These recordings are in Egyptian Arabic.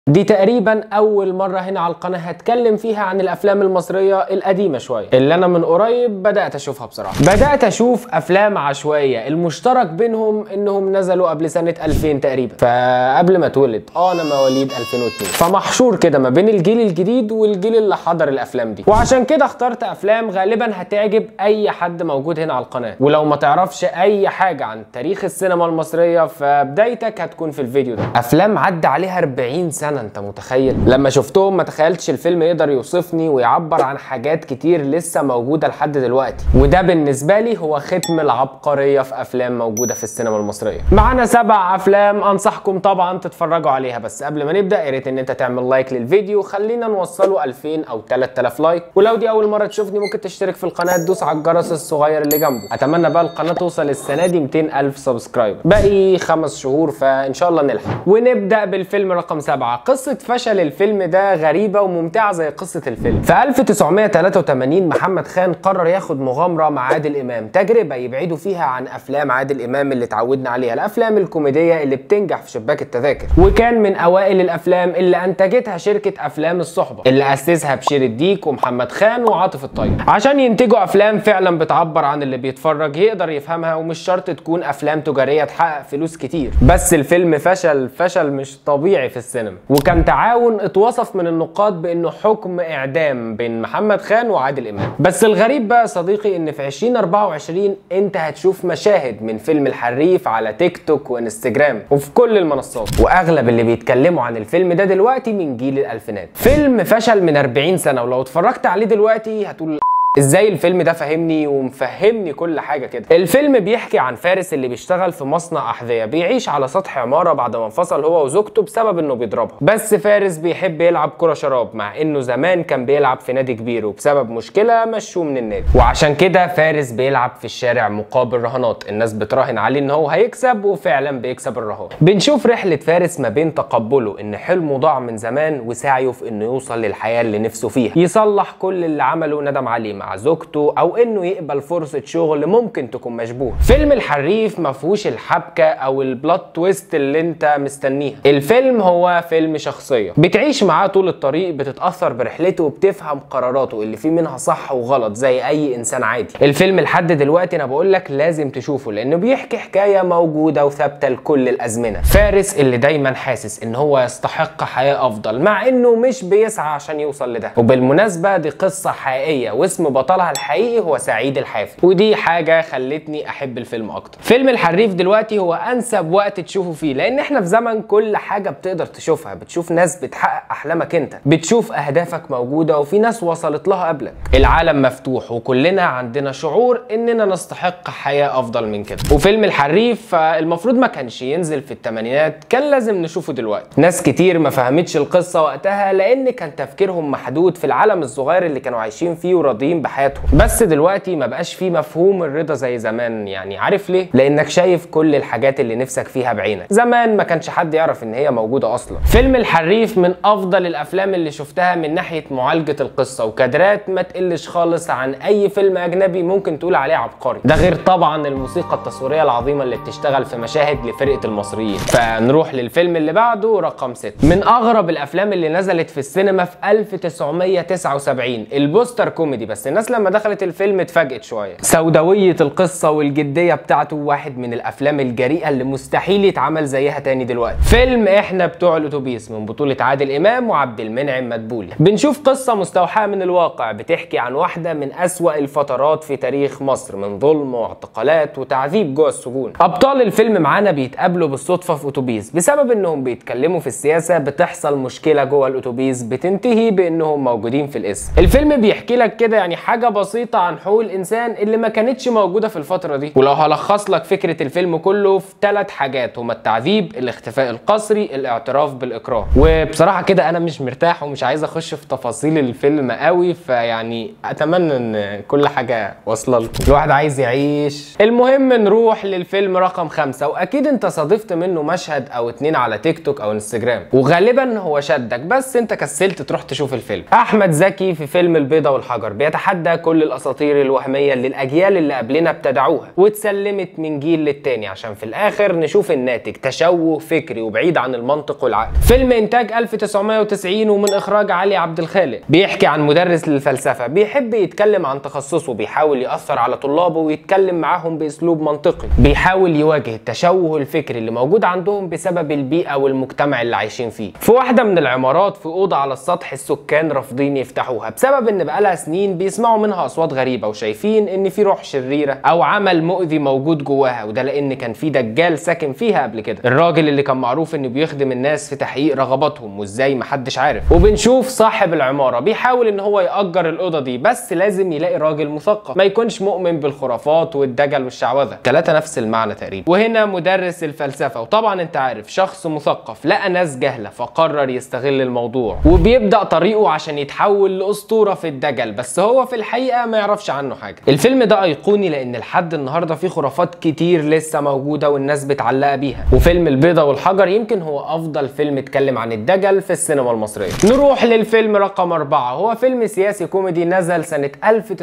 دي تقريبا اول مرة هنا على القناة هتكلم فيها عن الافلام المصرية القديمة شوية اللي انا من قريب بدأت اشوفها بصراحة بدأت اشوف افلام عشوائية المشترك بينهم انهم نزلوا قبل سنة 2000 تقريبا فقبل ما اتولد اه انا مواليد 2002 فمحشور كده ما بين الجيل الجديد والجيل اللي حضر الافلام دي وعشان كده اخترت افلام غالبا هتعجب اي حد موجود هنا على القناة ولو ما تعرفش اي حاجة عن تاريخ السينما المصرية فبدايتك هتكون في الفيديو ده افلام عدى عليها 40 سنة انت متخيل لما شفتهم ما تخيلتش الفيلم يقدر يوصفني ويعبر عن حاجات كتير لسه موجوده لحد دلوقتي وده بالنسبه لي هو ختم العبقريه في افلام موجوده في السينما المصريه معانا سبع افلام انصحكم طبعا تتفرجوا عليها بس قبل ما نبدا يا ريت ان انت تعمل لايك للفيديو خلينا نوصله 2000 او 3000 لايك ولو دي اول مره تشوفني ممكن تشترك في القناه تدوس على الجرس الصغير اللي جنبه اتمنى بقى القناه توصل السنه دي 200 الف سبسكرايبر باقي خمس شهور فان شاء الله نلحق ونبدا بالفيلم رقم سبعة قصة فشل الفيلم ده غريبة وممتعة زي قصة الفيلم في 1983 محمد خان قرر ياخد مغامرة مع عادل إمام تجربة يبعدوا فيها عن أفلام عادل إمام اللي اتعودنا عليها الأفلام الكوميدية اللي بتنجح في شباك التذاكر وكان من أوائل الأفلام اللي أنتجتها شركة أفلام الصحبة اللي أسسها بشير الديك ومحمد خان وعاطف الطيب عشان ينتجوا أفلام فعلا بتعبر عن اللي بيتفرج يقدر يفهمها ومش شرط تكون أفلام تجارية تحقق فلوس كتير بس الفيلم فشل فشل مش طبيعي في السينما وكان تعاون اتوصف من النقاد بانه حكم اعدام بين محمد خان وعادل امام بس الغريب بقى صديقي ان في 2024 انت هتشوف مشاهد من فيلم الحريف على تيك توك وانستجرام وفي كل المنصات واغلب اللي بيتكلموا عن الفيلم ده دلوقتي من جيل الالفينات فيلم فشل من 40 سنه ولو اتفرجت عليه دلوقتي هتقول ازاي الفيلم ده فهمني ومفهمني كل حاجه كده الفيلم بيحكي عن فارس اللي بيشتغل في مصنع احذيه بيعيش على سطح عماره بعد ما انفصل هو وزوجته بسبب انه بيضربها بس فارس بيحب يلعب كره شراب مع انه زمان كان بيلعب في نادي كبير وبسبب مشكله مشوه من النادي وعشان كده فارس بيلعب في الشارع مقابل رهانات الناس بتراهن عليه ان هو هيكسب وفعلا بيكسب الرهان بنشوف رحله فارس ما بين تقبله ان حلمه ضاع من زمان وسعيه في انه يوصل للحياه اللي نفسه فيها يصلح كل اللي عمله ندم عليه مع زوجته او انه يقبل فرصه شغل ممكن تكون مشبوه فيلم الحريف ما فيهوش الحبكه او البلوت تويست اللي انت مستنيها الفيلم هو فيلم شخصيه بتعيش معاه طول الطريق بتتاثر برحلته وبتفهم قراراته اللي فيه منها صح وغلط زي اي انسان عادي الفيلم لحد دلوقتي انا بقول لك لازم تشوفه لانه بيحكي حكايه موجوده وثابته لكل الازمنه فارس اللي دايما حاسس ان هو يستحق حياه افضل مع انه مش بيسعى عشان يوصل لده وبالمناسبه دي قصه حقيقيه واسم بطلها الحقيقي هو سعيد الحافي ودي حاجه خلتني احب الفيلم اكتر فيلم الحريف دلوقتي هو انسب وقت تشوفه فيه لان احنا في زمن كل حاجه بتقدر تشوفها بتشوف ناس بتحقق احلامك انت بتشوف اهدافك موجوده وفي ناس وصلت لها قبلك العالم مفتوح وكلنا عندنا شعور اننا نستحق حياه افضل من كده وفيلم الحريف المفروض ما كانش ينزل في الثمانينات كان لازم نشوفه دلوقتي ناس كتير ما فهمتش القصه وقتها لان كان تفكيرهم محدود في العالم الصغير اللي كانوا عايشين فيه وراضيين بحياتهم بس دلوقتي ما بقاش فيه مفهوم الرضا زي زمان يعني عارف ليه لانك شايف كل الحاجات اللي نفسك فيها بعينك زمان ما كانش حد يعرف ان هي موجوده اصلا فيلم الحريف من افضل الافلام اللي شفتها من ناحيه معالجه القصه وكادرات ما تقلش خالص عن اي فيلم اجنبي ممكن تقول عليه عبقري ده غير طبعا الموسيقى التصويريه العظيمه اللي بتشتغل في مشاهد لفرقه المصريين فنروح للفيلم اللي بعده رقم 6 من اغرب الافلام اللي نزلت في السينما في 1979 البوستر كوميدي بس الناس لما دخلت الفيلم اتفاجئت شويه سوداويه القصه والجديه بتاعته واحد من الافلام الجريئه اللي مستحيل يتعمل زيها تاني دلوقتي فيلم احنا بتوع الاتوبيس من بطوله عادل امام وعبد المنعم مدبولي بنشوف قصه مستوحاه من الواقع بتحكي عن واحده من اسوا الفترات في تاريخ مصر من ظلم واعتقالات وتعذيب جوه السجون ابطال الفيلم معانا بيتقابلوا بالصدفه في اتوبيس بسبب انهم بيتكلموا في السياسه بتحصل مشكله جوه الاتوبيس بتنتهي بانهم موجودين في الاسم الفيلم بيحكي لك كده يعني حاجه بسيطه عن حقوق الانسان اللي ما كانتش موجوده في الفتره دي ولو هلخص لك فكره الفيلم كله في ثلاث حاجات هما التعذيب الاختفاء القسري الاعتراف بالاكراه وبصراحه كده انا مش مرتاح ومش عايز اخش في تفاصيل الفيلم قوي فيعني اتمنى ان كل حاجه واصله لكم الواحد عايز يعيش المهم نروح للفيلم رقم خمسة واكيد انت صادفت منه مشهد او اتنين على تيك توك او انستجرام وغالبا هو شدك بس انت كسلت تروح تشوف الفيلم احمد زكي في فيلم البيضه والحجر بيتحدث بتتحدى كل الاساطير الوهميه اللي الاجيال اللي قبلنا ابتدعوها واتسلمت من جيل للتاني عشان في الاخر نشوف الناتج تشوه فكري وبعيد عن المنطق والعقل فيلم انتاج 1990 ومن اخراج علي عبد الخالق بيحكي عن مدرس للفلسفه بيحب يتكلم عن تخصصه بيحاول ياثر على طلابه ويتكلم معاهم باسلوب منطقي بيحاول يواجه التشوه الفكري اللي موجود عندهم بسبب البيئه والمجتمع اللي عايشين فيه في واحده من العمارات في اوضه على السطح السكان رافضين يفتحوها بسبب ان بقالها سنين بيسمعوا منها اصوات غريبه وشايفين ان في روح شريره او عمل مؤذي موجود جواها وده لان كان في دجال ساكن فيها قبل كده الراجل اللي كان معروف انه بيخدم الناس في تحقيق رغباتهم وازاي محدش عارف وبنشوف صاحب العماره بيحاول ان هو ياجر الاوضه دي بس لازم يلاقي راجل مثقف ما يكونش مؤمن بالخرافات والدجل والشعوذه ثلاثه نفس المعنى تقريبا وهنا مدرس الفلسفه وطبعا انت عارف شخص مثقف لقى ناس جهله فقرر يستغل الموضوع وبيبدا طريقه عشان يتحول لاسطوره في الدجل بس هو في الحقيقه ما يعرفش عنه حاجه الفيلم ده ايقوني لان لحد النهارده فيه خرافات كتير لسه موجوده والناس بتعلق بيها وفيلم البيضه والحجر يمكن هو افضل فيلم اتكلم عن الدجل في السينما المصريه نروح للفيلم رقم أربعة هو فيلم سياسي كوميدي نزل سنة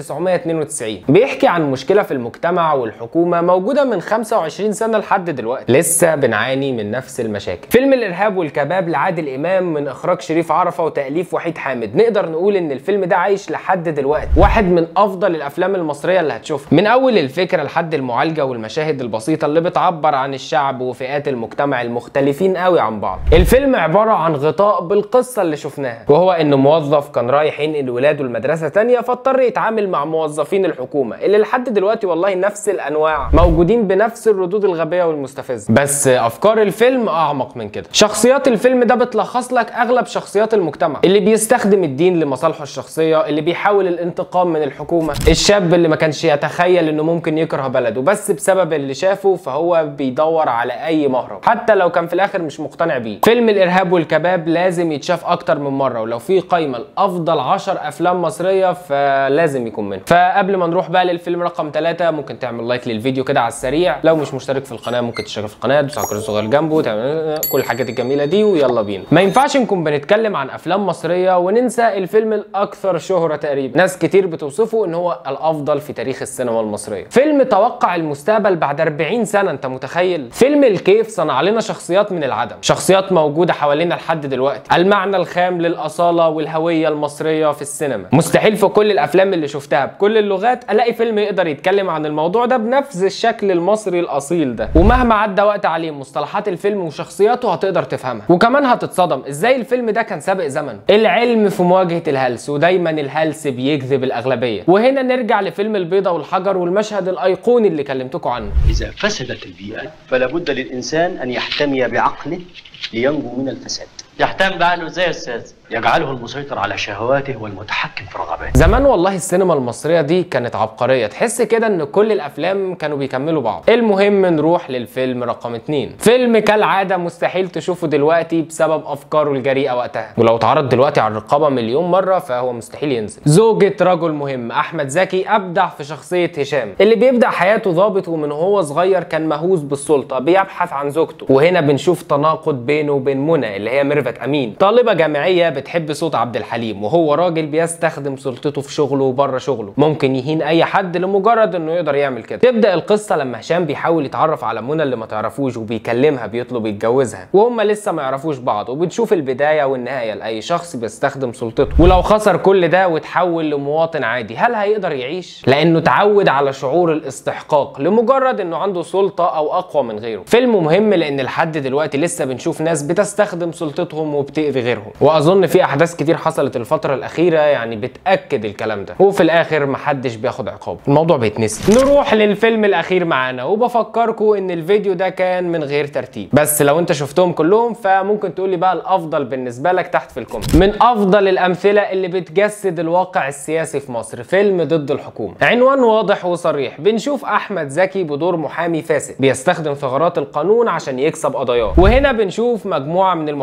1992 بيحكي عن مشكلة في المجتمع والحكومة موجودة من 25 سنة لحد دلوقتي لسه بنعاني من نفس المشاكل فيلم الإرهاب والكباب لعادل إمام من إخراج شريف عرفة وتأليف وحيد حامد نقدر نقول إن الفيلم ده عايش لحد دلوقتي واحد من أفضل الأفلام المصرية اللي هتشوفها من أول الفكرة لحد المعالجة والمشاهد البسيطة اللي بتعبر عن الشعب وفئات المجتمع المختلفين قوي عن بعض الفيلم عبارة عن غطاء بالقصة اللي شفناها وهو إن موظف كان رايح ينقل ولاده لمدرسة تانية فاضطر يتعامل مع موظفين الحكومة اللي لحد دلوقتي والله نفس الأنواع موجودين بنفس الردود الغبية والمستفزة بس أفكار الفيلم أعمق من كده شخصيات الفيلم ده بتلخص لك أغلب شخصيات المجتمع اللي بيستخدم الدين لمصالحه الشخصية اللي بيحاول الانتقام من الحكومة الشاب اللي ما كانش يتخيل إنه ممكن يكره بلده بس بسبب اللي شافه فهو بيدور على أي مهرب حتى لو كان في الآخر مش مقتنع بيه فيلم الإرهاب والكباب لازم يتشاف أكتر من مرة ولو في قايمة لأفضل 10 أفلام مصرية فلازم يكون منهم فقبل ما نروح بقى للفيلم رقم 3 ممكن تعمل لايك للفيديو كده على السريع لو مش مشترك في القناة ممكن تشترك في القناة تدوس على الكرسي الصغير جنبه تعمل كل الحاجات الجميلة دي ويلا بينا ما ينفعش نكون بنتكلم عن أفلام مصرية وننسى الفيلم الأكثر شهرة تقريبا ناس كتير بتوصفه إن هو الأفضل في تاريخ السينما المصرية فيلم توقع المستقبل بعد 40 سنة أنت متخيل فيلم الكيف صنع لنا شخصيات من العدم شخصيات موجودة حوالينا لحد دلوقتي المعنى الخام للأصالة والهوية المصرية في السينما مستحيل في كل الأفلام اللي شفتها بكل اللغات ألاقي فيلم يقدر يتكلم عن الموضوع ده بنفس الشكل المصري الأصيل ده ومهما عدى وقت عليه مصطلحات الفيلم وشخصياته هتقدر تفهمها وكمان هتتصدم ازاي الفيلم ده كان سابق زمنه العلم في مواجهة الهلس ودايما الهلس بيجذب الأغلبية وهنا نرجع لفيلم البيضة والحجر والمشهد الأيقوني اللي كلمتكم عنه إذا فسدت البيئة فلا بد للإنسان أن يحتمي بعقله لينجو من الفساد يحتم بعقله ازاي يا استاذ؟ يجعله المسيطر على شهواته والمتحكم في رغباته زمان والله السينما المصرية دي كانت عبقرية تحس كده ان كل الافلام كانوا بيكملوا بعض المهم نروح للفيلم رقم اتنين فيلم كالعادة مستحيل تشوفه دلوقتي بسبب افكاره الجريئة وقتها ولو اتعرض دلوقتي على الرقابة مليون مرة فهو مستحيل ينزل زوجة رجل مهم احمد زكي ابدع في شخصية هشام اللي بيبدأ حياته ضابط ومن هو صغير كان مهووس بالسلطة بيبحث عن زوجته وهنا بنشوف تناقض بينه وبين منى اللي هي ميرفت امين طالبة جامعية بتحب صوت عبد الحليم وهو راجل بيستخدم سلطته في شغله وبره شغله ممكن يهين اي حد لمجرد انه يقدر يعمل كده تبدا القصه لما هشام بيحاول يتعرف على منى اللي ما تعرفوش وبيكلمها بيطلب يتجوزها وهم لسه ما يعرفوش بعض وبتشوف البدايه والنهايه لاي شخص بيستخدم سلطته ولو خسر كل ده وتحول لمواطن عادي هل هيقدر يعيش لانه اتعود على شعور الاستحقاق لمجرد انه عنده سلطه او اقوى من غيره فيلم مهم لان لحد دلوقتي لسه بنشوف ناس بتستخدم سلطتهم وبتاذي غيرهم واظن في احداث كتير حصلت الفتره الاخيره يعني بتاكد الكلام ده وفي الاخر محدش بياخد عقاب الموضوع بيتنسي نروح للفيلم الاخير معانا وبفكركم ان الفيديو ده كان من غير ترتيب بس لو انت شفتهم كلهم فممكن تقول لي بقى الافضل بالنسبه لك تحت في الكومنت من افضل الامثله اللي بتجسد الواقع السياسي في مصر فيلم ضد الحكومه عنوان واضح وصريح بنشوف احمد زكي بدور محامي فاسد بيستخدم ثغرات القانون عشان يكسب قضاياه وهنا بنشوف مجموعه من المحامين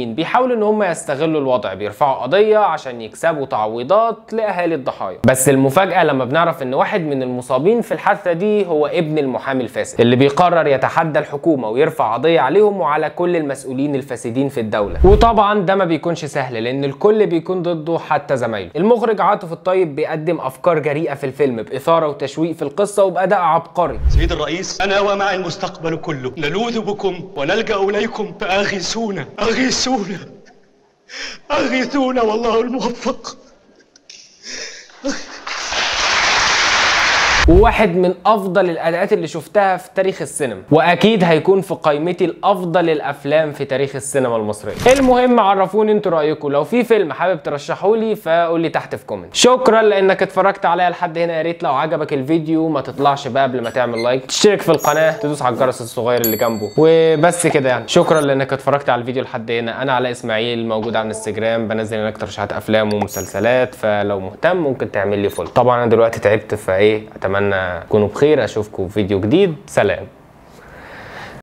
المسؤولين بيحاولوا ان هم يستغلوا الوضع بيرفعوا قضيه عشان يكسبوا تعويضات لاهالي الضحايا بس المفاجاه لما بنعرف ان واحد من المصابين في الحادثه دي هو ابن المحامي الفاسد اللي بيقرر يتحدى الحكومه ويرفع قضيه عليهم وعلى كل المسؤولين الفاسدين في الدوله وطبعا ده ما بيكونش سهل لان الكل بيكون ضده حتى زمايله المخرج عاطف الطيب بيقدم افكار جريئه في الفيلم باثاره وتشويق في القصه وباداء عبقري سيد الرئيس أنا ومع المستقبل كله نلوذ بكم ونلجأ إليكم فأغيثونا أغيثونا أغيثونا والله الموفق وواحد من افضل الاداءات اللي شفتها في تاريخ السينما واكيد هيكون في قائمتي الافضل الافلام في تاريخ السينما المصريه المهم عرفوني انتوا رايكم لو في فيلم حابب ترشحوا لي فقول لي تحت في كومنت شكرا لانك اتفرجت عليا لحد هنا يا ريت لو عجبك الفيديو ما تطلعش بقى قبل ما تعمل لايك تشترك في القناه تدوس على الجرس الصغير اللي جنبه وبس كده يعني شكرا لانك اتفرجت على الفيديو لحد هنا انا علاء اسماعيل موجود على الانستجرام بنزل هناك ترشيحات افلام ومسلسلات فلو مهتم ممكن تعمل لي فولو طبعا انا دلوقتي تعبت فايه اتمنى تكونوا بخير اشوفكم في فيديو جديد سلام